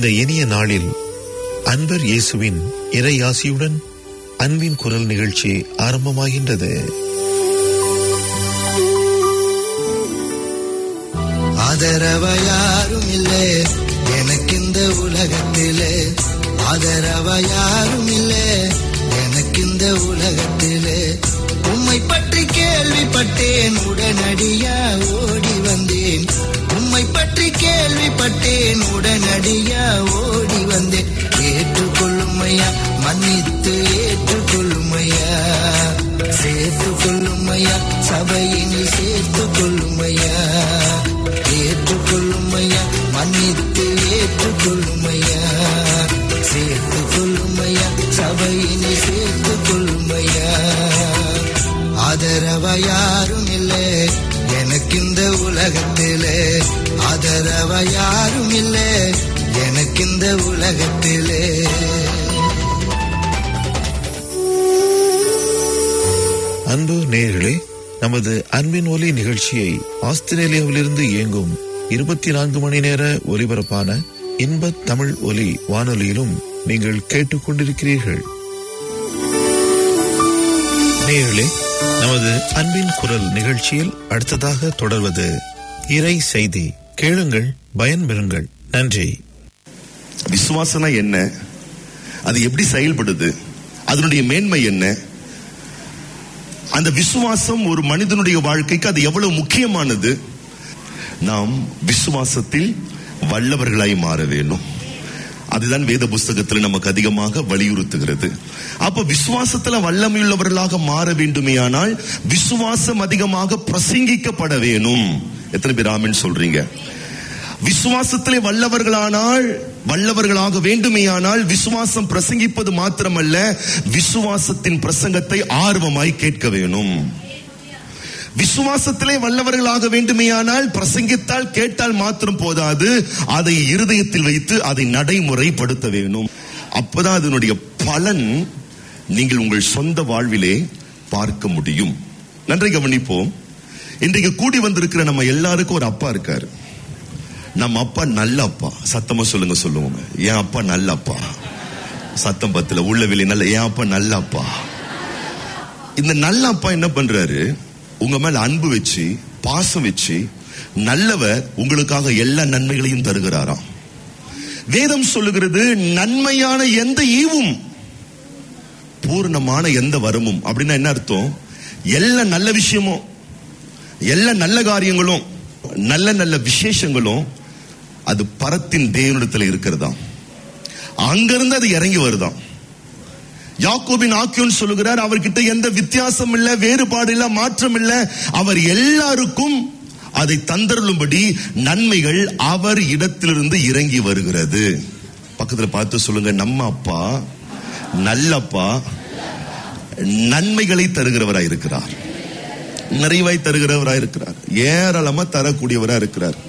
இந்த இனிய நாளில் அன்பர் இயேசுவின் இறையாசியுடன் அன்பின் குரல் நிகழ்ச்சி ஆரம்பமாகின்றது ஆதரவ யாரும் இல்லை எனக்கு இந்த உலகத்திலே ஆதரவ யாரும் இல்லை எனக்கு இந்த உலகத்திலே உம்மை பற்றி கேள்விப்பட்டேன் உடனடியா ஓடி வந்தேன் உம்மை பற்றி கேள்விப்பட்டேன் உடனடியா ஓடி வந்தேன் ஏற்றுக்கொள்ளுமையா மன்னித்து ஏற்றுக்கொள்ளுமையா சேர்த்து கொள்ளுமையா சபையினில் சேர்த்து கொள்ளுமையா ஏற்றுக்கொள்ளுமையா மன்னித்து ஏற்றுக்கொள்ளுமையா சேர்த்து கொள்ளுமையா சபையினில் சேர்த்து கொள்ளுமையா ஆதரவ யாரும் இல்லை எனக்கு இந்த உலகத்திலே ஆதரவ யாரும் இல்லை எனக்கு இந்த உலகத்திலே அன்பு நேயர்களே நமது அன்பின் ஒலி நிகழ்ச்சியை ஆஸ்திரேலியாவிலிருந்து இயங்கும் இருபத்தி நான்கு மணி நேர ஒலிபரப்பான இன்ப தமிழ் ஒலி வானொலியிலும் நீங்கள் கேட்டுக்கொண்டிருக்கிறீர்கள் நேயர்களே நமது அன்பின் குரல் நிகழ்ச்சியில் அடுத்ததாக தொடர்வது இறை செய்தி கேளுங்கள் பயன்பெறுங்கள் நன்றி விசுவாசம்னா என்ன அது எப்படி செயல்படுது அதனுடைய மேன்மை என்ன அந்த விசுவாசம் ஒரு மனிதனுடைய வாழ்க்கைக்கு அது எவ்வளவு முக்கியமானது நாம் விசுவாசத்தில் வல்லவர்களாய் மாற வேண்டும் அதுதான் வேத புஸ்தகத்தில் நமக்கு அதிகமாக வலியுறுத்துகிறது அப்ப விசுவாசத்துல வல்லமையுள்ளவர்களாக மாற வேண்டுமேயானால் விசுவாசம் அதிகமாக பிரசங்கிக்கப்பட வேணும் எத்தனை பேர் ஆமென் சொல்றீங்க விசுவாசத்திலே வல்லவர்களானால் வல்லவர்களாக வேண்டுமேயானால் விசுவாசம் பிரசங்கிப்பது மாத்திரமல்ல விசுவாசத்தின் பிரசங்கத்தை ஆர்வமாய் கேட்க வேணும் விசுவாசத்திலே வல்லவர்களாக வேண்டுமேயானால் பிரசங்கித்தால் கேட்டால் மாத்திரம் போதாது அதை இருதயத்தில் வைத்து அதை நடைமுறைப்படுத்த வேணும் அப்பதான் அதனுடைய பலன் நீங்கள் உங்கள் சொந்த வாழ்விலே பார்க்க முடியும் நன்றி கவனிப்போம் இன்றைக்கு கூடி வந்திருக்கிற நம்ம எல்லாருக்கும் ஒரு அப்பா இருக்காரு நம்ம அப்பா நல்ல அப்பா சத்தமா சொல்லுங்க சொல்லுவோம் என் அப்பா நல்ல அப்பா சத்தம் பத்துல உள்ள வெளி நல்ல என் அப்பா நல்ல அப்பா இந்த நல்ல அப்பா என்ன பண்றாரு உங்க மேல அன்பு வச்சு பாசம் வச்சு நல்லவர் உங்களுக்காக எல்லா நன்மைகளையும் தருகிறாராம் வேதம் சொல்லுகிறது நன்மையான எந்த ஈவும் பூர்ணமான எந்த வரமும் அப்படின்னா என்ன அர்த்தம் எல்லா நல்ல விஷயமும் எல்லா நல்ல காரியங்களும் நல்ல நல்ல விசேஷங்களும் அது பரத்தின் தேவனிடத்துல இருக்கிறதாம் அங்கிருந்து அது இறங்கி வருதாம் யாக்கோபின் ஆக்கியோன் சொல்லுகிறார் அவர்கிட்ட எந்த வித்தியாசம் இல்ல வேறுபாடு இல்ல மாற்றம் இல்ல அவர் எல்லாருக்கும் அதை தந்தருளும்படி நன்மைகள் அவர் இடத்திலிருந்து இறங்கி வருகிறது பக்கத்துல பார்த்து சொல்லுங்க நம்ம அப்பா நல்லப்பா நன்மைகளை தருகிறவராய் இருக்கிறார் நிறைவாய் தருகிறவராய் இருக்கிறார் ஏராளமா தரக்கூடியவரா இருக்கிறார்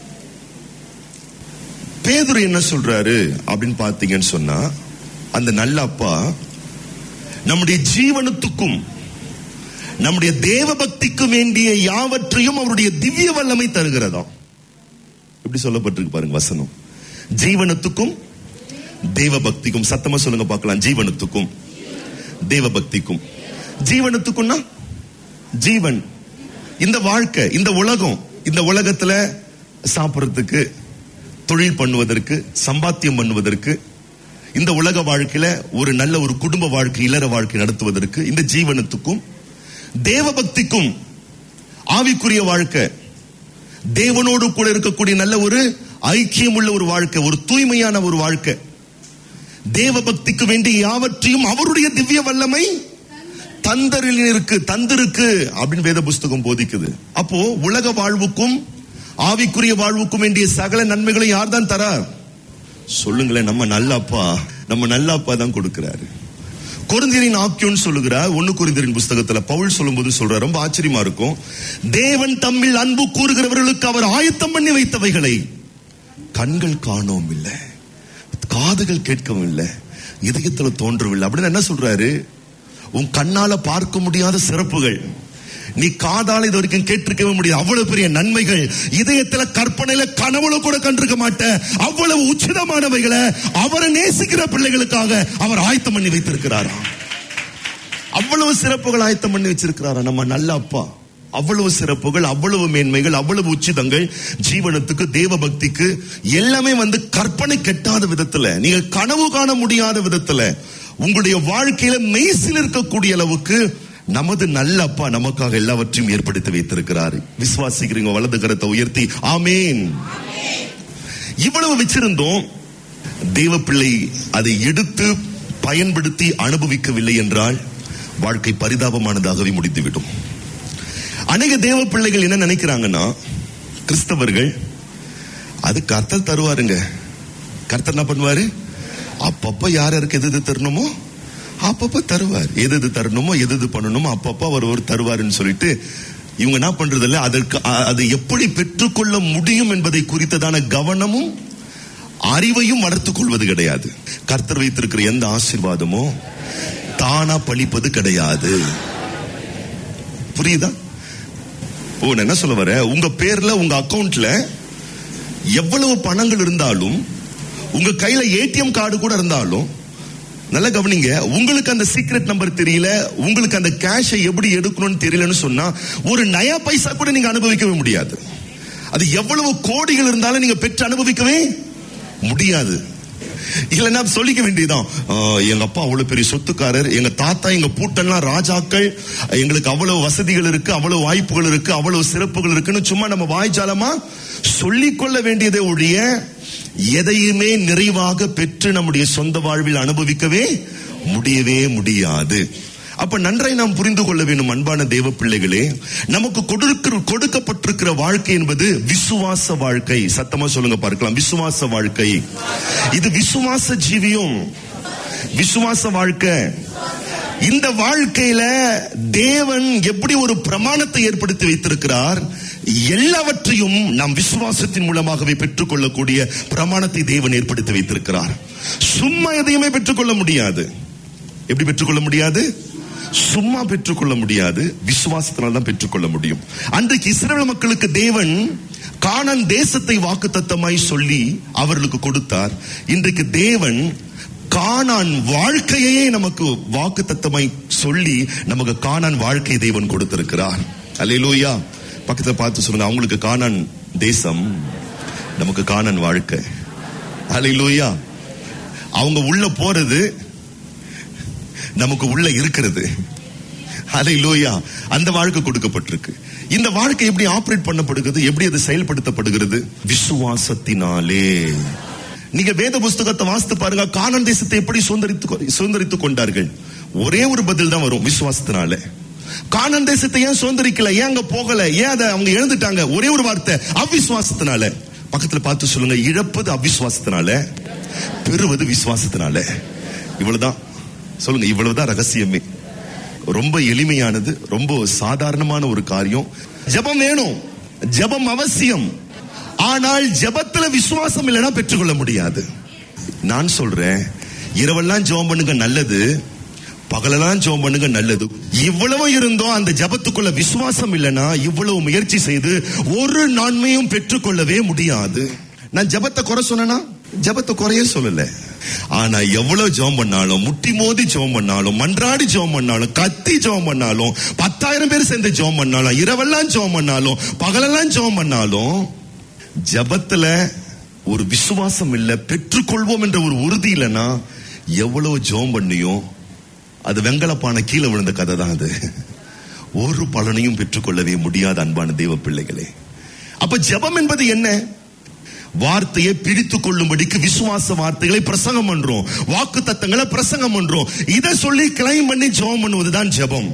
பேதுரு என்ன சொல்றாரு அப்படின்னு பாத்தீங்கன்னு சொன்னா அந்த நல்ல அப்பா நம்முடைய ஜீவனத்துக்கும் நம்முடைய தேவ பக்திக்கும் வேண்டிய யாவற்றையும் அவருடைய திவ்ய வல்லமை தருகிறதாம் எப்படி சொல்லப்பட்டிருக்கு பாருங்க வசனம் ஜீவனத்துக்கும் தேவ பக்திக்கும் சத்தமா சொல்லுங்க பார்க்கலாம் ஜீவனத்துக்கும் தேவ பக்திக்கும் ஜீவனத்துக்கும்னா ஜீவன் இந்த வாழ்க்கை இந்த உலகம் இந்த உலகத்துல சாப்பிடுறதுக்கு தொழில் பண்ணுவதற்கு சம்பாத்தியம் பண்ணுவதற்கு இந்த உலக வாழ்க்கையில ஒரு நல்ல ஒரு குடும்ப வாழ்க்கை இல்லற வாழ்க்கை நடத்துவதற்கு இந்த ஜீவனத்துக்கும் தேவ பக்திக்கும் ஆவிக்குரிய வாழ்க்கை தேவனோடு கூட இருக்கக்கூடிய நல்ல ஒரு ஐக்கியம் உள்ள ஒரு வாழ்க்கை ஒரு தூய்மையான ஒரு வாழ்க்கை தேவ பக்திக்கு வேண்டிய யாவற்றையும் அவருடைய திவ்ய வல்லமை தந்தரில் இருக்கு தந்திருக்கு அப்படின்னு வேத புஸ்தகம் போதிக்குது அப்போ உலக வாழ்வுக்கும் ஆவிக்குரிய வாழ்வுக்கும் வேண்டிய சகல நன்மைகளை யார் தான் தரா சொல்லுங்களேன் நம்ம நல்ல அப்பா நம்ம நல்ல அப்பா தான் கொடுக்கிறாரு கொரிந்தியரின் ஆக்கியோன்னு சொல்லுகிறார் ஒன்னு கொரிந்தியரின் புஸ்தகத்துல பவுல் சொல்லும்போது சொல்றார் ரொம்ப ஆச்சரியமா இருக்கும் தேவன் தம்மில் அன்பு கூறுகிறவர்களுக்கு அவர் ஆயத்தம் பண்ணி வைத்தவைகளை கண்கள் காணவும் இல்லை காதுகள் கேட்கவும் இல்லை இதயத்துல தோன்றவில்லை அப்படின்னு என்ன சொல்றாரு உன் கண்ணால பார்க்க முடியாத சிறப்புகள் நீ காதால இது வரைக்கும் கேட்டிருக்கவே முடியாது அவ்வளவு பெரிய நன்மைகள் இதயத்துல கற்பனையில கனவுல கூட கண்டிருக்க மாட்டேன் அவ்வளவு உச்சிதமானவைகளை அவரை நேசிக்கிற பிள்ளைகளுக்காக அவர் ஆயத்தம் பண்ணி வைத்திருக்கிறாரா அவ்வளவு சிறப்புகள் ஆயத்தம் பண்ணி வச்சிருக்கிறாரா நம்ம நல்ல அப்பா அவ்வளவு சிறப்புகள் அவ்வளவு மேன்மைகள் அவ்வளவு உச்சிதங்கள் ஜீவனத்துக்கு தேவ பக்திக்கு எல்லாமே வந்து கற்பனை கெட்டாத விதத்துல நீங்க கனவு காண முடியாத விதத்துல உங்களுடைய வாழ்க்கையில மெய்சில் இருக்கக்கூடிய அளவுக்கு நமது நல்ல அப்பா நமக்காக எல்லாவற்றையும் ஏற்படுத்தி வைத்திருக்கிறார் விசுவாசிக்கிறீங்க வலது கரத்தை உயர்த்தி ஆமேன் இவ்வளவு வச்சிருந்தோம் தேவ பிள்ளை அதை எடுத்து பயன்படுத்தி அனுபவிக்கவில்லை என்றால் வாழ்க்கை பரிதாபமானதாகவே முடிந்துவிடும் அநேக தேவ பிள்ளைகள் என்ன நினைக்கிறாங்கன்னா கிறிஸ்தவர்கள் அது கர்த்தர் தருவாருங்க கர்த்தர் என்ன பண்ணுவாரு அப்பப்ப யார் யாருக்கு எது எது தரணுமோ அப்பப்ப தருவார் எது எது தரணுமோ எது எது பண்ணணுமோ அப்பப்ப அவர் ஒரு தருவாருன்னு சொல்லிட்டு இவங்க என்ன பண்றது இல்ல அதற்கு அ- அதை எப்படி பெற்றுக்கொள்ள முடியும் என்பதை குறித்ததான கவனமும் அறிவையும் வளர்த்துக் கொள்வது கிடையாது கர்த்தர் வைத்திருக்கிற எந்த ஆசீர்வாதமோ தானா பழிப்பது கிடையாது புரியுதா ஓ நான் என்ன சொல்ல வரேன் உங்க பேர்ல உங்க அக்கவுண்ட்ல எவ்வளவு பணங்கள் இருந்தாலும் உங்க கையில ஏடிஎம் கார்டு கூட இருந்தாலும் நல்லா கவனிங்க உங்களுக்கு அந்த சீக்ரெட் நம்பர் தெரியல உங்களுக்கு அந்த கேஷை எப்படி எடுக்கணும்னு தெரியலன்னு சொன்னா ஒரு நயா பைசா கூட நீங்க அனுபவிக்கவே முடியாது அது எவ்வளவு கோடிகள் இருந்தாலும் நீங்க பெற்று அனுபவிக்கவே முடியாது இல்லைன்னா சொல்லிக்க வேண்டியதுதான் ஆஹ், எங்க அப்பா அவ்வளவு பெரிய சொத்துக்காரர் எங்க தாத்தா எங்க பூட்டெல்லாம் ராஜாக்கள் எங்களுக்கு அவ்வளவு வசதிகள் இருக்கு அவ்வளவு வாய்ப்புகள் இருக்கு அவ்வளவு சிறப்புகள் இருக்குன்னு சும்மா நம்ம வாய்ஜாலமா சொல்லிக்கொள்ள வேண்டியதே ஒழிய எதையுமே நிறைவாக பெற்று நம்முடைய சொந்த வாழ்வில் அனுபவிக்கவே முடியவே முடியாது அப்ப நன்றாய் நாம் புரிந்து கொள்ள வேண்டும் அன்பான தேவ பிள்ளைகளே நமக்கு கொடுக்கிற கொடுக்கப்பட்டிருக்கிற வாழ்க்கை என்பது விசுவாச வாழ்க்கை சத்தமா சொல்லுங்க பார்க்கலாம் விசுவாச வாழ்க்கை இது விசுவாச ஜீவியம் விசுவாச வாழ்க்கை இந்த வாழ்க்கையில தேவன் எப்படி ஒரு பிரமாணத்தை ஏற்படுத்தி வைத்திருக்கிறார் எல்லாவற்றையும் நாம் விசுவாசத்தின் மூலமாகவே பெற்றுக்கொள்ளக்கூடிய பிரமாணத்தை தேவன் ஏற்படுத்தி வைத்திருக்கிறார் சும்மா எதையுமே பெற்றுக்கொள்ள முடியாது எப்படி பெற்றுக்கொள்ள முடியாது சும்மா பெற்றுக்கொள்ள முடியாது விசுவாசத்தினால் தான் பெற்றுக்கொள்ள முடியும் அன்றைக்கு இஸ்ரேல் மக்களுக்கு தேவன் கானான் தேசத்தை வாக்குத்தத்தமாய் சொல்லி அவர்களுக்கு கொடுத்தார் இன்றைக்கு தேவன் கானான் வாழ்க்கையே நமக்கு வாக்குத்தத்தமாய் சொல்லி நமக்கு கானான் வாழ்க்கை தேவன் கொடுத்திருக்கிறார் அல்லேலூயா பக்கத்துல பார்த்து சொல்லுங்க அவங்களுக்கு கானான் தேசம் நமக்கு கானான் வாழ்க்கை அல்லேலூயா அவங்க உள்ள போறது நமக்கு உள்ள இருக்கிறது அலை லோயா அந்த வாழ்க்கை கொடுக்கப்பட்டிருக்கு இந்த வாழ்க்கை எப்படி ஆபரேட் பண்ணப்படுகிறது எப்படி அது செயல்படுத்தப்படுகிறது விசுவாசத்தினாலே நீங்க வேத புஸ்தகத்தை வாசித்து பாருங்க கானான் தேசத்தை எப்படி சுதந்திரித்து கொ- சுதந்திரித்துக் கொண்டார்கள் ஒரே ஒரு பதில் தான் வரும் விசுவாசத்தினால கானான் தேசத்தை ஏன் சுதந்திரிக்கல ஏன் அங்க போகல ஏன் அதை அவங்க எழுந்துட்டாங்க ஒரே ஒரு வார்த்தை அவிசுவாசத்தினால பக்கத்துல பார்த்து சொல்லுங்க இழப்பது அவிசுவாசத்தினால பெறுவது விசுவாசத்தினால இவ்வளவுதான் சொல்லுங்க இவ்வளவுதான் ரகசியமே ரொம்ப எளிமையானது ரொம்ப சாதாரணமான ஒரு காரியம் ஜெபம் வேணும் ஜெபம் அவசியம் ஆனால் ஜெபத்துல விசுவாசம் இல்லைன்னா பெற்றுக்கொள்ள முடியாது நான் சொல்றேன் இரவெல்லாம் ஜெபம் பண்ணுங்க நல்லது பகலெல்லாம் ஜெபம் பண்ணுங்க நல்லது இவ்வளவு இருந்தோம் அந்த ஜெபத்துக்குள்ள விசுவாசம் இல்லைன்னா இவ்வளவு முயற்சி செய்து ஒரு நன்மையும் பெற்றுக்கொள்ளவே முடியாது நான் ஜெபத்தை குறை சொன்னேனா ஜெபத்தை குறைய சொல்லல ஆனா எவ்வளவு ஜெபம் பண்ணாலும் முட்டி மோதி ஜெபம் பண்ணாலும் மன்றாடி ஜெபம் பண்ணாலும் கத்தி ஜெபம் பண்ணாலும் பத்தாயிரம் பேர் சேர்ந்து ஜெபம் பண்ணாலும் இரவெல்லாம் ஜெபம் பண்ணாலும் பகலெல்லாம் ஜெபம் பண்ணாலும் ஜெபத்துல ஒரு விசுவாசம் இல்ல பெற்றுக்கொள்வோம் என்ற ஒரு உறுதி இல்லைன்னா எவ்வளவு ஜெபம் பண்ணியும் அது வெங்கலப்பான கீழே விழுந்த கதை தான் அது ஒரு பலனையும் பெற்றுக்கொள்ளவே முடியாத அன்பான தெய்வ பிள்ளைகளே அப்ப ஜெபம் என்பது என்ன வார்த்தையை பிடித்து கொள்ளும்படிக்கு விசுவாச வார்த்தைகளை பிரசங்கம் பண்றோம் வாக்கு தத்தங்களை பிரசங்கம் பண்றோம் இதை சொல்லி கிளைம் பண்ணி ஜெபம் பண்ணுவதுதான் ஜெபம்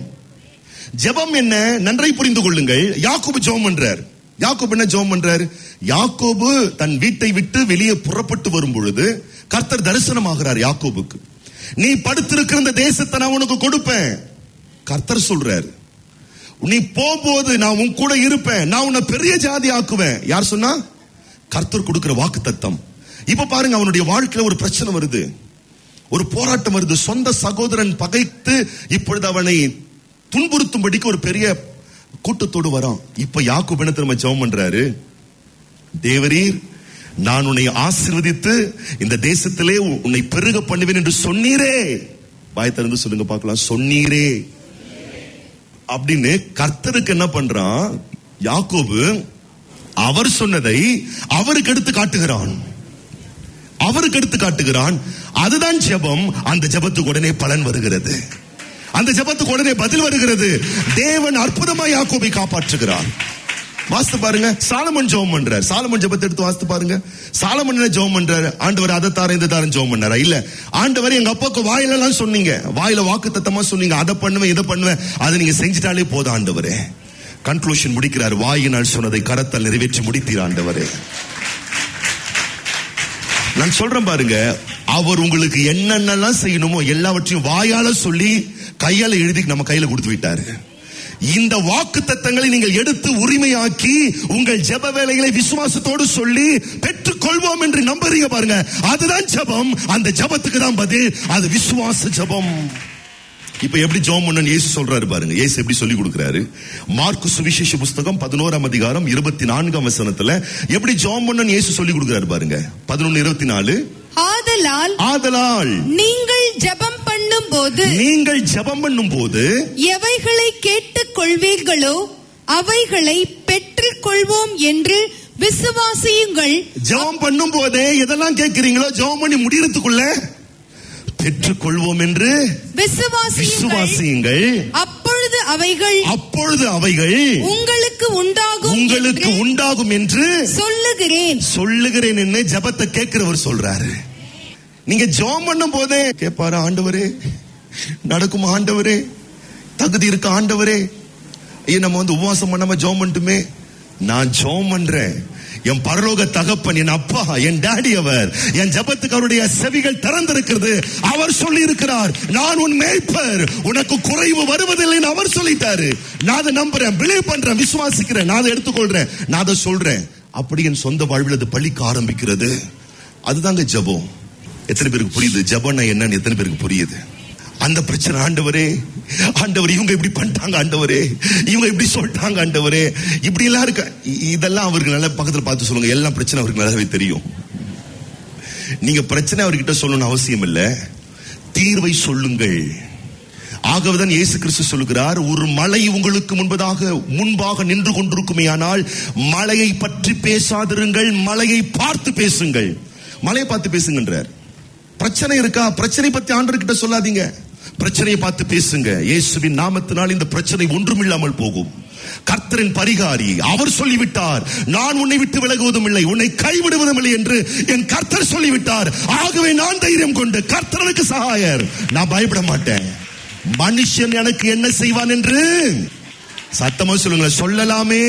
ஜெபம் என்ன நன்றை புரிந்து கொள்ளுங்கள் யாக்கோபு ஜெபம் பண்றார் யாக்கோபு என்ன ஜெபம் பண்றார் யாக்கோபு தன் வீட்டை விட்டு வெளியே புறப்பட்டு வரும் பொழுது கர்த்தர் தரிசனமாகிறார் யாக்கோபுக்கு நீ படுத்திருக்கிற இந்த தேசத்தை நான் உனக்கு கொடுப்பேன் கர்த்தர் சொல்றாரு நீ போகும்போது நான் உன் கூட இருப்பேன் நான் உன்னை பெரிய ஜாதி ஆக்குவேன் யார் சொன்னா கர்த்தர் கொடுக்கிற வாக்கு தத்தம் இப்ப பாருங்க அவனுடைய வாழ்க்கையில ஒரு பிரச்சனை வருது ஒரு போராட்டம் வருது சொந்த சகோதரன் பகைத்து இப்பொழுது அவனை துன்புறுத்தும்படிக்கு ஒரு பெரிய கூட்டத்தோடு வரான் இப்ப யாக்கோபு என்ன திரும்ப ஜெபம் பண்றாரு தேவரீர் நான் உன்னை ஆசீர்வதித்து இந்த தேசத்திலே உன்னை பெருக பண்ணுவேன் என்று சொன்னீரே வாய் திறந்து சொல்லுங்க பார்க்கலாம் சொன்னீரே அப்படின்னு கர்த்தருக்கு என்ன பண்றான் யாக்கோபு அவர் சொன்னதை அவருக்கு எடுத்து காட்டுகிறான் அவருக்கு எடுத்து காட்டுகிறான் அதுதான் ஜெபம் அந்த ஜெபத்துக்கு உடனே பலன் வருகிறது அந்த ஜெபத்துக்கு உடனே பதில் வருகிறது தேவன் அற்புதமாய் யாக்கோபை காப்பாற்றுகிறார் வாசித்து பாருங்க சாலமன் ஜெபம் பண்றார் சாலமன் ஜெபத்தை எடுத்து வாசித்து பாருங்க சாலமன் என்ன ஜெபம் பண்றாரு ஆண்டவர் அதை தார இந்த தாரம் ஜெபம் பண்ணாரா இல்ல ஆண்டவர் எங்க அப்பாவுக்கு வாயிலெல்லாம் சொன்னீங்க வாயில வாக்கு தத்தமா சொன்னீங்க அதை பண்ணுவேன் இதை பண்ணுவேன் அதை நீங்க செஞ்சிட்டாலே போதும் ஆண்டவரே கன்க்ளூஷன் முடிக்கிறார் வாயினால் சொன்னதை கரத்தால் நிறைவேற்றி முடித்தீர் ஆண்டவரே நான் சொல்றேன் பாருங்க அவர் உங்களுக்கு என்னென்னலாம் செய்யணுமோ எல்லாவற்றையும் வாயால சொல்லி கையால எழுதி நம்ம கையில கொடுத்து விட்டாரு இந்த வாக்கு தத்தங்களை நீங்கள் எடுத்து உரிமையாக்கி உங்கள் ஜெப வேலைகளை விசுவாசத்தோடு சொல்லி பெற்றுக்கொள்வோம் என்று நம்புறீங்க பாருங்க அதுதான் ஜெபம் அந்த ஜெபத்துக்கு தான் பதில் அது விசுவாச ஜெபம் இப்ப எப்படி ஜெபம் பண்ணணும் இயேசு சொல்றாரு பாருங்க இயேசு எப்படி சொல்லி கொடுக்கிறாரு மார்க்கு சுவிசேஷ புஸ்தகம் பதினோராம் அதிகாரம் இருபத்தி நான்காம் வசனத்துல எப்படி ஜெபம் பண்ணணும் இயேசு சொல்லி கொடுக்கிறாரு பாருங்க பதினொன்னு இருபத்தி நாலு ஆதலால் ஆதலால் நீங்கள் ஜெபம் பண்ணும்போது நீங்கள் ஜெபம் பண்ணும் போது எவைகளை கேட்டுக் கொள்வீர்களோ அவைகளை பெற்றுக் கொள்வோம் என்று விசுவாசியுங்கள் ஜெபம் பண்ணும் போதே எதெல்லாம் கேட்கிறீங்களோ ஜெபம் பண்ணி முடியறதுக்குள்ள பெற்றுக்கொள்வோம் என்று விசுவாசியுங்கள் விசுவாசியுங்கள் அப்பொழுது அவைகள் அப்பொழுது அவைகள் உங்களுக்கு உண்டாகும் உங்களுக்கு என்று உண்டாகும் என்று சொல்லுகிறேன் சொல்லுகிறேன் என்ன ஜபத்தை கேட்கிறவர் சொல்றாரு நீங்க ஜெபம் பண்ணும் போதே கேட்பாரு ஆண்டவரே நடக்கும் ஆண்டவரே தகுதி இருக்க ஆண்டவரே ஐயா நம்ம வந்து உபவாசம் பண்ணாம ஜெபம் பண்ணட்டுமே நான் ஜெபம் பண்றேன் என் பரலோக தகப்பன் என் அப்பா என் டாடி அவர் என் ஜபத்துக்கு அவருடைய செவிகள் திறந்திருக்கிறது அவர் சொல்லி இருக்கிறார் நான் உன் மேய்ப்பர் உனக்கு குறைவு வருவதில்லைன்னு அவர் சொல்லிட்டாரு நான் அதை நம்புறேன் பிலீவ் பண்றேன் விசுவாசிக்கிறேன் நான் அதை எடுத்துக்கொள்றேன் நான் அதை சொல்றேன் அப்படி என் சொந்த வாழ்வில் அது பழிக்க ஆரம்பிக்கிறது அதுதாங்க ஜபம் எத்தனை பேருக்கு புரியுது ஜபம்னா என்னன்னு எத்தனை பேருக்கு புரியுது அந்த பிரச்சனை ஆண்டவரே ஆண்டவர் இவங்க இப்படி பண்ணிட்டாங்க ஆண்டவரே இவங்க இப்படி சொல்லிட்டாங்க ஆண்டவரே இப்படி எல்லாம் இருக்க இ- இதெல்லாம் அவருக்கு நல்ல பக்கத்துல பார்த்து சொல்லுங்க எல்லாம் பிரச்சனை அவருக்கு நல்லாவே தெரியும் நீங்க பிரச்சனை அவர்கிட்ட சொல்லணும்னு அவசியம் இல்ல தீர்வை சொல்லுங்கள் ஆகவேதான் இயேசு கிறிஸ்து சொல்லுகிறார் ஒரு மலை உங்களுக்கு முன்பதாக முன்பாக நின்று கொண்டிருக்குமேயானால் மலையை பற்றி பேசாதிருங்கள் மலையை பார்த்து பேசுங்கள் மலையை பார்த்து பேசுங்கன்றார் பிரச்சனை இருக்கா பிரச்சனை பத்தி ஆண்டர்கிட்ட சொல்லாதீங்க பிரச்சனையை பார்த்து பேசுங்க இயேசுவின் நாமத்தினால் இந்த பிரச்சனை ஒன்றுமில்லாமல் போகும் கர்த்தரின் பரிகாரி அவர் சொல்லிவிட்டார் நான் உன்னை விட்டு விலகுவதும் இல்லை உன்னை கைவிடுவதும் இல்லை என்று என் கர்த்தர் சொல்லிவிட்டார் ஆகவே நான் தைரியம் கொண்டு கர்த்தருக்கு சகாயர் நான் பயப்பட மாட்டேன் மனுஷன் எனக்கு என்ன செய்வான் என்று சத்தமா சொல்லுங்க சொல்லலாமே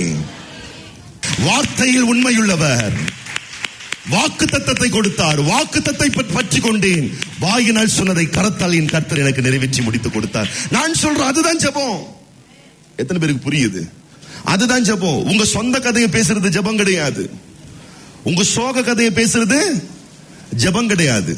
வார்த்தையில் உண்மையுள்ளவர் வாக்கு தத்தத்தை கொடுத்தார் வாக்கு தத்தை பற்றி கொண்டேன் வாயினால் சொன்னதை கரத்தால் என் கர்த்தர் எனக்கு நிறைவேற்றி முடித்து கொடுத்தார் நான் சொல்றேன் அதுதான் ஜெபம் எத்தனை பேருக்கு புரியுது அதுதான் ஜெபம் உங்க சொந்த கதையை பேசுறது ஜெபம் கிடையாது உங்க சோக கதையை பேசுறது ஜெபம் கிடையாது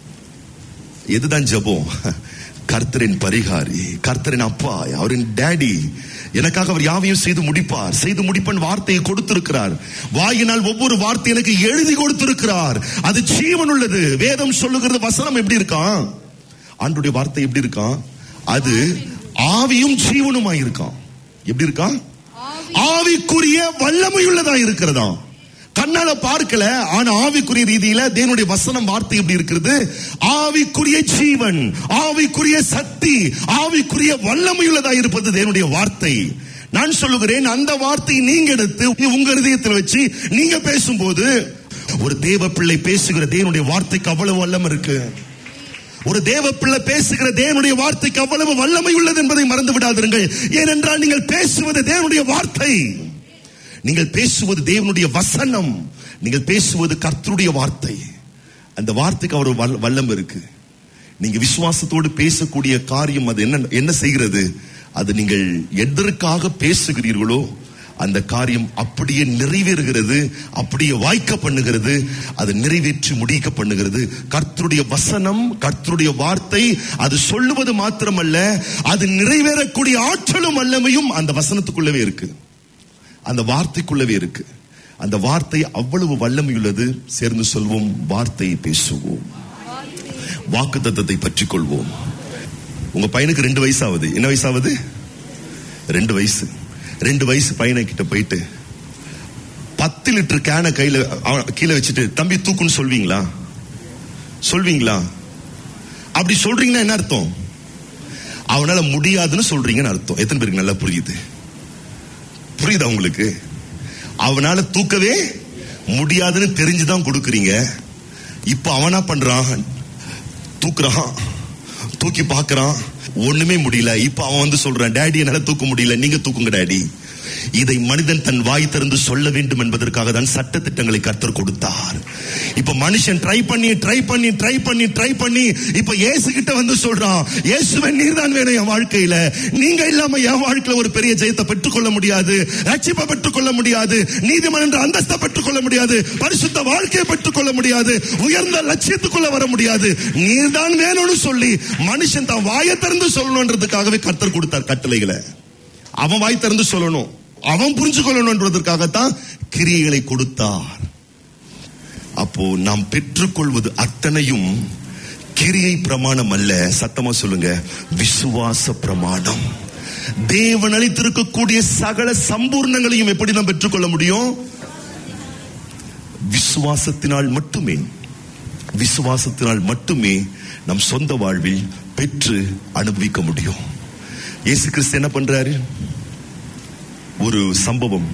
எதுதான் ஜெபம் கர்த்தரின் பரிகாரி கர்த்தரின் அப்பா அவரின் டேடி எனக்காக அவர் யாவையும் செய்து முடிப்பார் செய்து முடிப்பன் வார்த்தையை கொடுத்திருக்கிறார் வாயினால் ஒவ்வொரு வார்த்தை எனக்கு எழுதி கொடுத்திருக்கிறார் அது ஜீவன் உள்ளது வேதம் சொல்லுகிறது வசனம் எப்படி இருக்கான் ஆண்டுடைய வார்த்தை எப்படி இருக்கான் அது ஆவியும் ஜீவனுமாய் இருக்கான் எப்படி இருக்கான் ஆவிக்குரிய வல்லமையுள்ளதா இருக்கிறதா கண்ணால பார்க்கல ஆனா ஆவிக்குரிய ரீதியில தேவனுடைய வசனம் வார்த்தை எப்படி இருக்கிறது ஆவிக்குரிய ஜீவன் ஆவிக்குரிய சக்தி ஆவிக்குரிய வல்லமையுள்ளதா இருப்பது தேவனுடைய வார்த்தை நான் சொல்லுகிறேன் அந்த வார்த்தையை நீங்க எடுத்து உங்க இதயத்தில் வச்சு நீங்க பேசும்போது ஒரு தேவ பிள்ளை பேசுகிற தேவனுடைய வார்த்தைக்கு அவ்வளவு வல்லம் இருக்கு ஒரு தேவ பிள்ளை பேசுகிற தேவனுடைய வார்த்தைக்கு அவ்வளவு வல்லமை உள்ளது என்பதை மறந்து விடாதிருங்கள் ஏனென்றால் நீங்கள் பேசுவது தேவனுடைய வார்த்தை நீங்கள் பேசுவது தேவனுடைய வசனம் நீங்கள் பேசுவது கர்த்தருடைய வார்த்தை அந்த வார்த்தைக்கு அவர் வல்ல- வல்லம் இருக்கு நீங்க விசுவாசத்தோடு பேசக்கூடிய காரியம் அது என்ன என்ன செய்கிறது அது நீங்கள் எதற்காக பேசுகிறீர்களோ அந்த காரியம் அப்படியே நிறைவேறுகிறது அப்படியே வாய்க்க பண்ணுகிறது அது நிறைவேற்றி முடிக்க பண்ணுகிறது கர்த்தருடைய வசனம் கர்த்தருடைய வார்த்தை அது சொல்லுவது மாத்திரமல்ல அது நிறைவேறக்கூடிய ஆற்றலும் வல்லமையும் அந்த வசனத்துக்குள்ளவே இருக்கு அந்த வார்த்தைக்குள்ளவே இருக்கு அந்த வார்த்தை அவ்வளவு வல்லமையுள்ளது சேர்ந்து சொல்வோம் வார்த்தையை பேசுவோம் வாக்கு தத்தத்தை பற்றிக் கொள்வோம் உங்க பையனுக்கு ரெண்டு வயசு ஆகுது என்ன வயசு ஆகுது ரெண்டு வயசு ரெண்டு வயசு பையனை கிட்ட போயிட்டு பத்து லிட்டர் கேனை கையில அவன் கீழே வச்சுட்டு தம்பி தூக்குன்னு சொல்வீங்களா சொல்வீங்களா அப்படி சொல்றீங்கன்னா என்ன அர்த்தம் அவனால முடியாதுன்னு சொல்றீங்கன்னு அர்த்தம் எத்தனை பேருக்கு நல்லா புரியுது புரியுதா உங்களுக்கு அவனால தூக்கவே முடியாதுன்னு தெரிஞ்சுதான் கொடுக்குறீங்க இப்ப அவனா பண்றான் தூக்குறான் தூக்கி பார்க்கறான் ஒண்ணுமே முடியல இப்ப அவன் வந்து சொல்றான் டேடி என்னால தூக்க முடியல நீங்க தூக்குங்க டேடி இதை மனிதன் தன் வாய் திறந்து சொல்ல வேண்டும் என்பதற்காக தான் சட்ட திட்டங்களை கர்த்தர் கொடுத்தார் இப்ப மனுஷன் ட்ரை பண்ணி ட்ரை பண்ணி ட்ரை பண்ணி ட்ரை பண்ணி இப்ப இயேசு கிட்ட வந்து சொல்றான் இயேசுவே நீர்தான் வேணும் என் வாழ்க்கையில நீங்க இல்லாம என் வாழ்க்கையில ஒரு பெரிய ஜெயத்தை பெற்றுக்கொள்ள முடியாது ரட்சிப்பை பெற்றுக்கொள்ள முடியாது நீதிமன்ற அந்தஸ்தை பெற்றுக்கொள்ள முடியாது பரிசுத்த வாழ்க்கையை பெற்றுக்கொள்ள முடியாது உயர்ந்த லட்சியத்துக்குள்ள வர முடியாது நீர்தான் வேணும்னு சொல்லி மனுஷன் தான் வாயை திறந்து சொல்லணுன்றதுக்காகவே கர்த்தர் கொடுத்தார் கட்டளைகளை அவன் வாய் திறந்து சொல்லணும் அவன் புரிஞ்சு கொள்ளணுன்றதற்காகத்தான் கிரியைகளை கொடுத்தார் அப்போ நாம் பெற்றுக்கொள்வது அத்தனையும் கிரியை பிரமாணம் அல்ல சத்தமா சொல்லுங்க விசுவாச பிரமாணம் தேவன் அளித்திருக்கக்கூடிய சகல சம்பூர்ணங்களையும் எப்படி நாம் பெற்றுக்கொள்ள முடியும் விசுவாசத்தினால் மட்டுமே விசுவாசத்தினால் மட்டுமே நம் சொந்த வாழ்வில் பெற்று அனுபவிக்க முடியும் இயேசு கிறிஸ்து என்ன பண்றாரு ஒரு சம்பவம்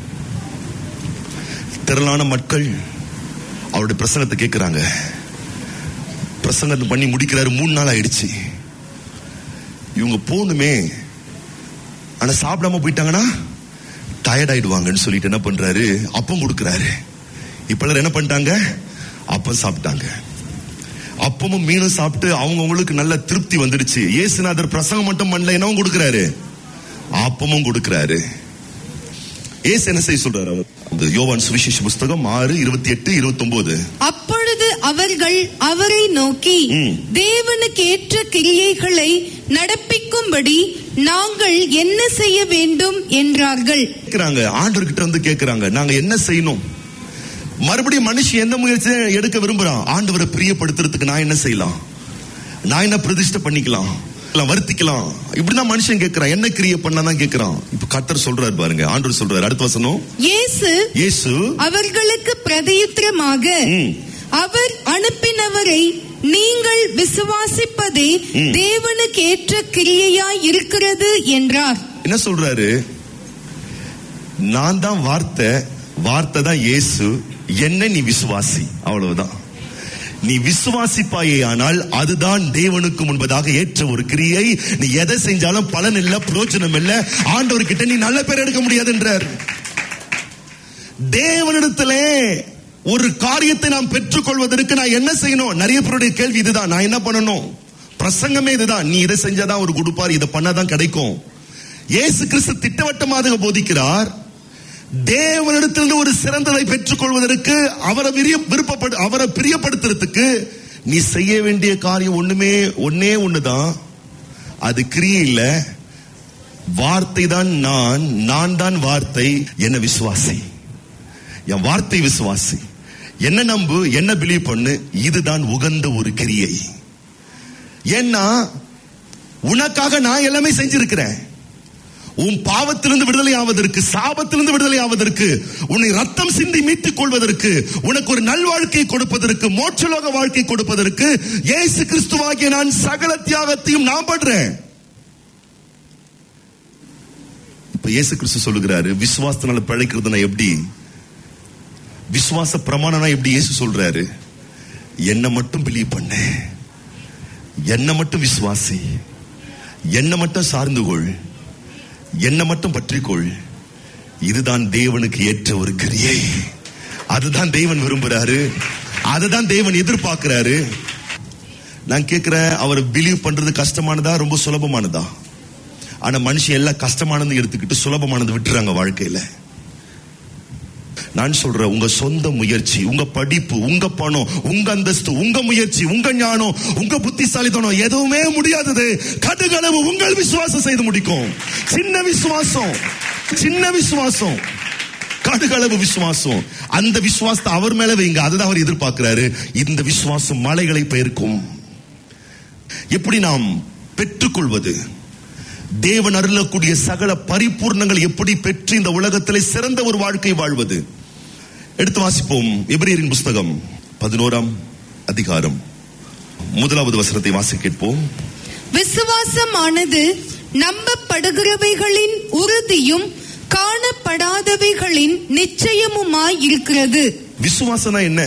திரளான மக்கள் அவருடைய பிரசங்கத்தை கேட்கிறாங்க பிரசங்கத்தை பண்ணி முடிக்கிறாரு மூணு நாள் ஆயிடுச்சு இவங்க போகணுமே ஆனா சாப்பிடாம போயிட்டாங்கன்னா டயர்ட் ஆயிடுவாங்கன்னு சொல்லிட்டு என்ன பண்றாரு அப்பம் கொடுக்கறாரு இப்ப எல்லாரும் என்ன பண்ணிட்டாங்க அப்பம் சாப்பிட்டாங்க அப்பமும் மீனும் சாப்பிட்டு அவங்கவங்களுக்கு நல்ல திருப்தி வந்துடுச்சு இயேசுநாதர் பிரசங்கம் மட்டும் பண்ணல என்னவும் கொடுக்கறாரு அப்பமும் கொடுக்கறாரு ஏசு என்ன செய்ய சொல்றாரு அவர் அந்த யோவான் சுவிசேஷ புஸ்தகம் ஆறு இருபத்தி எட்டு இருபத்தி ஒன்பது அப்பொழுது அவர்கள் அவரை நோக்கி ம். தேவனுக்கு ஏற்ற கிரியைகளை நடப்பிக்கும்படி நாங்கள் என்ன செய்ய வேண்டும் என்றார்கள் கேக்குறாங்க ஆண்டவர்கிட்ட வந்து கேக்குறாங்க நாங்க என்ன செய்யணும் மறுபடியும் மனுஷன் எந்த முயற்சியை எடுக்க விரும்புறான் ஆண்டவரை பிரியப்படுத்துறதுக்கு நான் என்ன செய்யலாம் நான் என்ன பிரதிஷ்டை பண்ணிக்கலாம் இல்ல வருத்திக்கலாம் இப்படிதான் மனுஷன் கேட்கிறான் என்ன கிரிய பண்ணாதான் கேட்கிறான் இப்ப கர்த்தர் சொல்றாரு பாருங்க ஆண்டவர் சொல்றாரு அடுத்த வசனம் இயேசு இயேசு அவர்களுக்கு பிரதியுத்தரமாக ம். அவர் அனுப்பினவரை நீங்கள் விசுவாசிப்பதே ம். தேவனுக்கு ஏற்ற கிரியையாய் இருக்கிறது என்றார் என்ன சொல்றாரு நான் தான் வார்த்தை வார்த்தை தான் இயேசு என்ன நீ விசுவாசி அவ்வளவுதான் நீ விசுவாசிப்பாயே ஆனால் அதுதான் தேவனுக்கு முன்பதாக ஏற்ற ஒரு கிரியை நீ எதை செஞ்சாலும் பலன் இல்ல பிரயோஜனம் இல்ல ஆண்டவர்கிட்ட நீ நல்ல பேர் எடுக்க முடியாதுன்றார் தேவனிடத்திலே ஒரு காரியத்தை நாம் பெற்றுக்கொள்வதற்கு நான் என்ன செய்யணும் நிறைய பேருடைய கேள்வி இதுதான் நான் என்ன பண்ணணும் பிரசங்கமே இதுதான் நீ இதை செஞ்சாதான் ஒரு கொடுப்பார் இதை பண்ணாதான் கிடைக்கும் இயேசு கிறிஸ்து திட்டவட்டமாக போதிக்கிறார் தேவனிடத்திலிருந்து ஒரு சிறந்ததை பெற்றுக்கொள்வதற்கு அவரை விரிய- விருப்பப்படு அவரை பிரியப்படுத்துறதுக்கு நீ செய்ய வேண்டிய காரியம் ஒண்ணுமே ஒன்னே ஒண்ணுதான் அது கிரியை இல்ல வார்த்தை தான் நான் நான் தான் வார்த்தை என்ன விசுவாசி என் வார்த்தை விசுவாசி என்ன நம்பு என்ன பிலீவ் பண்ணு இதுதான் உகந்த ஒரு கிரியை ஏன்னா உனக்காக நான் எல்லாமே செஞ்சிருக்கிறேன் உன் பாவத்திலிருந்து விடுதலை ஆவதற்கு சாபத்திலிருந்து விடுதலை ஆவதற்கு உன்னை ரத்தம் சிந்தி மீட்டுக் கொள்வதற்கு உனக்கு ஒரு நல்வாழ்க்கை கொடுப்பதற்கு மோட்சலோக வாழ்க்கை கொடுப்பதற்கு இயேசு கிறிஸ்துவாகிய நான் சகல தியாகத்தையும் நான் படுறேன் இப்ப இயேசு கிறிஸ்து சொல்லுகிறாரு விசுவாசத்தினால பிழைக்கிறதுனா எப்படி விசுவாச பிரமாணம்னா எப்படி இயேசு சொல்றாரு என்ன மட்டும் பிலீவ் பண்ண என்ன மட்டும் விசுவாசி என்ன மட்டும் சார்ந்து கொள் என்ன மட்டும் பற்றிக்கொள் இதுதான் தேவனுக்கு ஏற்ற ஒரு கிரியை அதுதான் தேவன் விரும்புறாரு அதுதான் தேவன் எதிர்பார்க்கிறாரு நான் கேட்கிறேன் அவர் பிலீவ் பண்றது கஷ்டமானதா ரொம்ப சுலபமானதா ஆனா மனுஷன் எல்லாம் கஷ்டமானது எடுத்துக்கிட்டு சுலபமானது விட்டுறாங்க வாழ்க்கையில நான் சொல்றேன் உங்க சொந்த முயற்சி உங்க படிப்பு உங்க பணம் உங்க அந்தஸ்து உங்க முயற்சி உங்க ஞானம் உங்க புத்திசாலித்தனம் எதுவுமே முடியாதது கடுகளவு உங்கள் விசுவாசம் செய்து முடிக்கும் சின்ன விசுவாசம் சின்ன விசுவாசம் கடுகளவு விசுவாசம் அந்த விசுவாசத்தை அவர் மேல வைங்க அதுதான் அவர் எதிர்பார்க்கிறாரு இந்த விசுவாசம் மலைகளை பெயர்க்கும் எப்படி நாம் பெற்றுக்கொள்வது தேவன் அருளக்கூடிய சகல பரிபூர்ணங்கள் எப்படி பெற்று இந்த உலகத்திலே சிறந்த ஒரு வாழ்க்கை வாழ்வது எடுத்து வாசிப்போம் எபிரேயரின் புஸ்தகம் பதினோராம் அதிகாரம் முதலாவது வசனத்தை வாசி கேட்போம் விசுவாசமானது நம்பப்படுகிறவைகளின் உறுதியும் காணப்படாதவைகளின் நிச்சயமுமாய் இருக்கிறது விசுவாசம்னா என்ன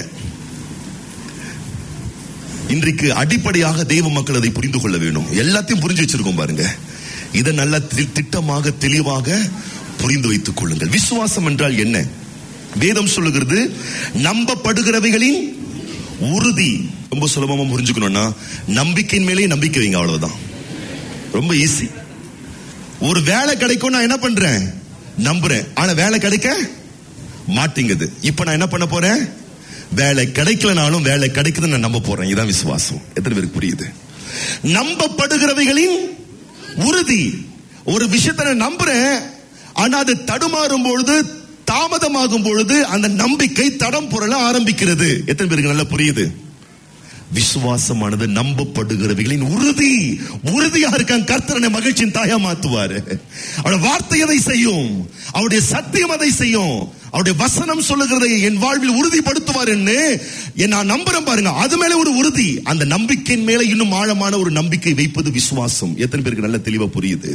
இன்றைக்கு அடிப்படையாக தெய்வ மக்கள் அதை புரிந்து கொள்ள வேண்டும் எல்லாத்தையும் புரிஞ்சு வச்சிருக்கோம் பாருங்க இதை நல்ல தி- திட்டமாக தெளிவாக புரிந்து வைத்துக் கொள்ளுங்கள் விசுவாசம் என்றால் என்ன வேதம் சொல்லுகிறது நம்பப்படுகிறவைகளின் உறுதி ரொம்ப சுலபமா புரிஞ்சுக்கணும்னா நம்பிக்கையின் மேலே நம்பிக்கை வைங்க அவ்வளவுதான் ரொம்ப ஈஸி ஒரு வேலை கிடைக்கும் நான் என்ன பண்றேன் நம்புறேன் ஆனா வேலை கிடைக்க மாட்டேங்குது இப்ப நான் என்ன பண்ண போறேன் வேலை கிடைக்கலனாலும் வேலை கிடைக்குதுன்னு நான் நம்ப போறேன் இதான் விசுவாசம் எத்தனை பேருக்கு புரியுது நம்பப்படுகிறவைகளின் உறுதி ஒரு விஷயத்தை நான் நம்புறேன் ஆனா அது தடுமாறும் பொழுது தாமதமாகும் பொழுது அந்த நம்பிக்கை தடம் புரள ஆரம்பிக்கிறது எத்தனை பேருக்கு நல்லா புரியுது விசுவாசமானது நம்பப்படுகிறவைகளின் உறுதி உறுதியா இருக்கான் கர்த்தரனை மகிழ்ச்சியின் தாயா மாத்துவாரு அவருடைய வார்த்தை அதை செய்யும் அவருடைய சத்தியம் அதை செய்யும் அவருடைய வசனம் சொல்லுகிறதை என் வாழ்வில் உறுதிப்படுத்துவார் என்று என் நான் நம்புறேன் பாருங்க அது மேல ஒரு உறுதி அந்த நம்பிக்கையின் மேல இன்னும் ஆழமான ஒரு நம்பிக்கை வைப்பது விசுவாசம் எத்தனை பேருக்கு நல்ல தெளிவா புரியுது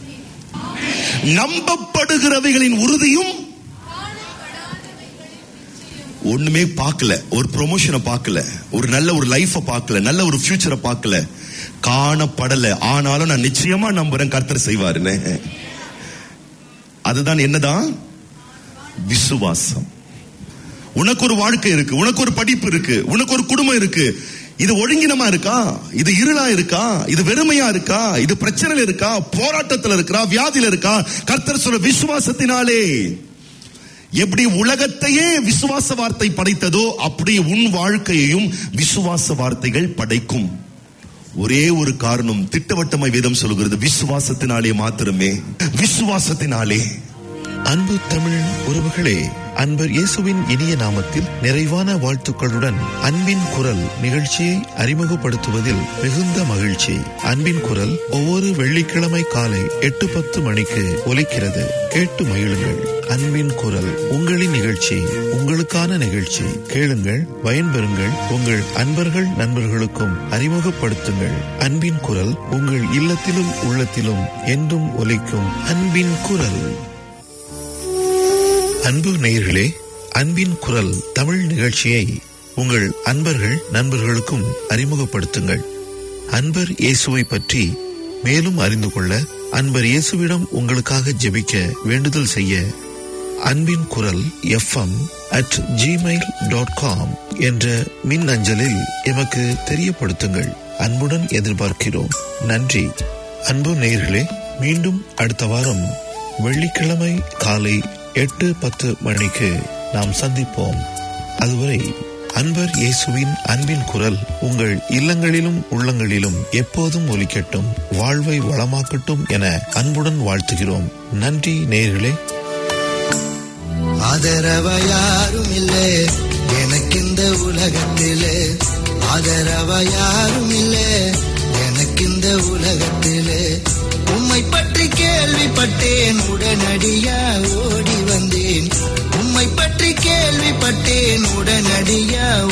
நம்பப்படுகிறவைகளின் உறுதியும் ஒண்ணுமே பார்க்கல ஒரு ப்ரொமோஷனை பார்க்கல ஒரு நல்ல ஒரு லைஃப பார்க்கல நல்ல ஒரு ஃபியூச்சரை பார்க்கல காணப்படல ஆனாலும் நான் நிச்சயமா நம்புறேன் கர்த்தர் செய்வாருன்னு அதுதான் என்னதான் விசுவாசம் உனக்கு ஒரு வாழ்க்கை இருக்கு உனக்கு ஒரு படிப்பு இருக்கு உனக்கு ஒரு குடும்பம் இருக்கு இது ஒழுங்கினமா இருக்கா இது இருளா இருக்கா இது வெறுமையா இருக்கா இது பிரச்சனையில இருக்கா போராட்டத்துல இருக்கா வியாதியில இருக்கா கர்த்தர் சொல்ற விசுவாசத்தினாலே எப்படி உலகத்தையே விசுவாச வார்த்தை படைத்ததோ அப்படி உன் வாழ்க்கையையும் விசுவாச வார்த்தைகள் படைக்கும் ஒரே ஒரு காரணம் திட்டவட்டமாய் வேதம் சொல்கிறது விசுவாசத்தினாலே மாத்திரமே விசுவாசத்தினாலே அன்பு தமிழ் உறவுகளே அன்பர் இயேசுவின் இனிய நாமத்தில் நிறைவான வாழ்த்துக்களுடன் அன்பின் குரல் நிகழ்ச்சியை அறிமுகப்படுத்துவதில் மிகுந்த மகிழ்ச்சி அன்பின் குரல் ஒவ்வொரு வெள்ளிக்கிழமை காலை எட்டு பத்து மணிக்கு ஒலிக்கிறது கேட்டு மகிழுங்கள் அன்பின் குரல் உங்களின் நிகழ்ச்சி உங்களுக்கான நிகழ்ச்சி கேளுங்கள் பயன்பெறுங்கள் உங்கள் அன்பர்கள் நண்பர்களுக்கும் அறிமுகப்படுத்துங்கள் அன்பின் குரல் உங்கள் இல்லத்திலும் உள்ளத்திலும் என்றும் ஒலிக்கும் அன்பின் குரல் அன்பு நேயர்களே அன்பின் குரல் தமிழ் நிகழ்ச்சியை உங்கள் அன்பர்கள் நண்பர்களுக்கும் அறிமுகப்படுத்துங்கள் அன்பர் இயேசுவை பற்றி மேலும் அறிந்து கொள்ள அன்பர் இயேசுவிடம் உங்களுக்காக ஜெபிக்க வேண்டுதல் செய்ய அன்பின் குரல் FM at Gmail dot com என்ற மின் அஞ்சலில் எமக்கு தெரியப்படுத்துங்கள் அன்புடன் எதிர்பார்க்கிறோம் நன்றி அன்பு நேயர்களே மீண்டும் அடுத்த வாரம் வெள்ளிக்கிழமை காலை எட்டு பத்து மணிக்கு நாம் சந்திப்போம் அதுவரை அன்பர் இயேசுவின் அன்பின் குரல் உங்கள் இல்லங்களிலும் உள்ளங்களிலும் எப்போதும் ஒலிக்கட்டும் வாழ்வை வளமாக்கட்டும் என அன்புடன் வாழ்த்துகிறோம் நன்றி நேயர்களே ஆதரவ யாரும் இல்லை எனக்கு இந்த உலகத்திலே ஆதரவ யாரும் இல்லை எனக்கு இந்த உலகத்திலே உம்மை பற்றி கேள்விப்பட்டேன் உடனடியா ஓடி வந்தேன் உம்மை பற்றி கேள்விப்பட்டேன் உடனடியா